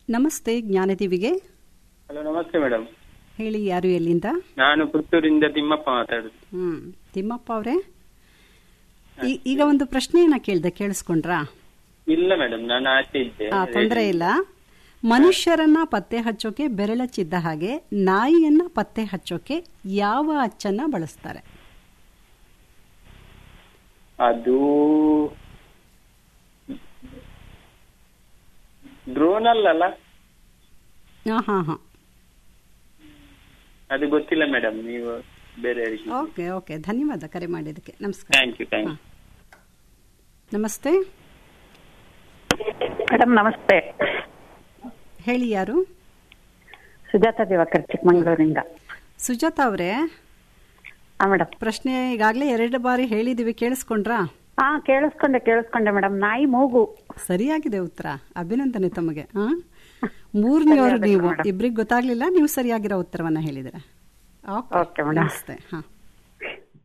ನಮಸ್ತೆ ಜ್ಞಾನದೇವಿಗೆ ಹಲೋ ನಮಸ್ತೆ ಮೇಡಮ್ ಹೇಳಿ ಯಾರು ಎಲ್ಲಿಂದ ನಾನು ಪುತ್ತೂರಿಂದ ತಿಮ್ಮಪ್ಪ ಮಾತಾಡುದು ಹ್ಮ್ ತಿಮ್ಮಪ್ಪ ಅವರೇ ಈಗ ಒಂದು ಪ್ರಶ್ನೆಯನ್ನ ಕೇಳ್ದೆ ಕೇಳಿಸ್ಕೊಂಡ್ರಾ ಇಲ್ಲ ಮೇಡಮ್ ನಾನು ಆಚೆ ಇದ್ದೆ ಆ ತೊಂದರೆ ಇಲ್ಲ ಮನುಷ್ಯರನ್ನ ಪತ್ತೆ ಹಚ್ಚೋಕೆ ಬೆರಳಚ್ಚಿದ್ದ ಹಾಗೆ ನಾಯಿಯನ್ನ ಪತ್ತೆ ಹಚ್ಚೋಕೆ ಯಾವ ಅಚ್ಚನ್ನ ಬಳಸ್ತಾರೆ ಅದು ಡ್ರೋನ್ ಅಲ್ಲಲ್ಲ ಹಾ ಹಾ ಹಾ ಅದು ಗೊತ್ತಿಲ್ಲ ಮೇಡಮ್ ನೀವು ಬೇರೆ ಯಾರಿಗೆ ಓಕೆ ಓಕೆ ಧನ್ಯವಾದ ಕರೆ ಮಾಡಿದ್ದಕ್ಕೆ ನಮಸ್ಕಾರ ಥ್ಯಾಂಕ್ ಯು ಥ್ಯಾಂಕ್ ಯು ನಮಸ್ತೆ ಮೇಡಮ್ ನಮಸ್ತೆ ಹೇಳಿ ಯಾರು ಸುಜಾತ ದಿವಾಕರ್ ಚಿಕ್ಕಮಂಗ್ಳೂರಿಂದ ಸುಜಾತ ಅವರೇ ಹಾ ಮೇಡಮ್ ಪ್ರಶ್ನೆ ಈಗಾಗಲೇ ಎರಡು ಬಾರಿ ಹೇಳಿದೀವಿ ಕೇಳಿಸ್ಕೊಂಡ್ರಾ ಹಾ ಕೇಳಿಸ್ಕೊಂಡೆ ಕೇಳಿಸ್ಕೊಂಡೆ ಮೇಡಮ್ ನಾಯಿ ಮೂಗು ಸರಿಯಾಗಿದೆ ಉತ್ತರ ಅಭಿನಂದನೆ ತಮಗೆ ಹಾ ಮೂರನೆಯವರು ನೀವು ಇಬ್ರಿಗೆ ಗೊತ್ತಾಗ್ಲಿಲ್ಲ ನೀವು ಸರಿಯಾಗಿರೋ ಉತ್ತರವನ್ನ ಹೇಳಿದಿರ Okay, madam. ನಮಸ್ತೆ ಹಾ